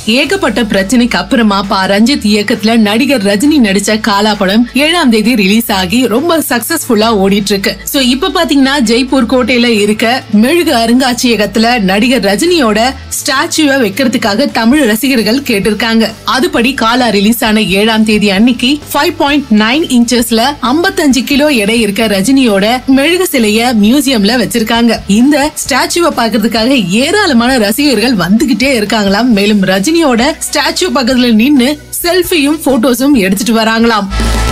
ஏகப்பட்ட பிரச்சனைக்கு அப்புறமா பா ரஞ்சித் இயக்கத்துல நடிகர் ரஜினி நடிச்ச காலா படம் ஏழாம் தேதி ரிலீஸ் ஆகி ரொம்ப சக்சஸ்ஃபுல்லா ஓடிட்டு இருக்கு சோ இப்ப பாத்தீங்கன்னா ஜெய்ப்பூர் கோட்டையில இருக்க மெழுகு அருங்காட்சியகத்துல நடிகர் ரஜினியோட ஸ்டாச்சுவை வைக்கிறதுக்காக தமிழ் ரசிகர்கள் கேட்டிருக்காங்க அதுபடி காலா ரிலீஸ் ஆன ஏழாம் தேதி அன்னைக்கு ஃபைவ் பாயிண்ட் நைன் இன்ச்சஸ்ல ஐம்பத்தஞ்சு கிலோ எடை இருக்க ரஜினியோட மெழுகு சிலைய மியூசியம்ல வச்சிருக்காங்க இந்த ஸ்டாச்சுவை பாக்குறதுக்காக ஏராளமான ரசிகர்கள் வந்துகிட்டே இருக்காங்களாம் மேலும் ரஜினியோட ஸ்டாச்சு பக்கத்துல நின்னு செல்ஃபியும் போட்டோஸும் எடுத்துட்டு வராங்களாம்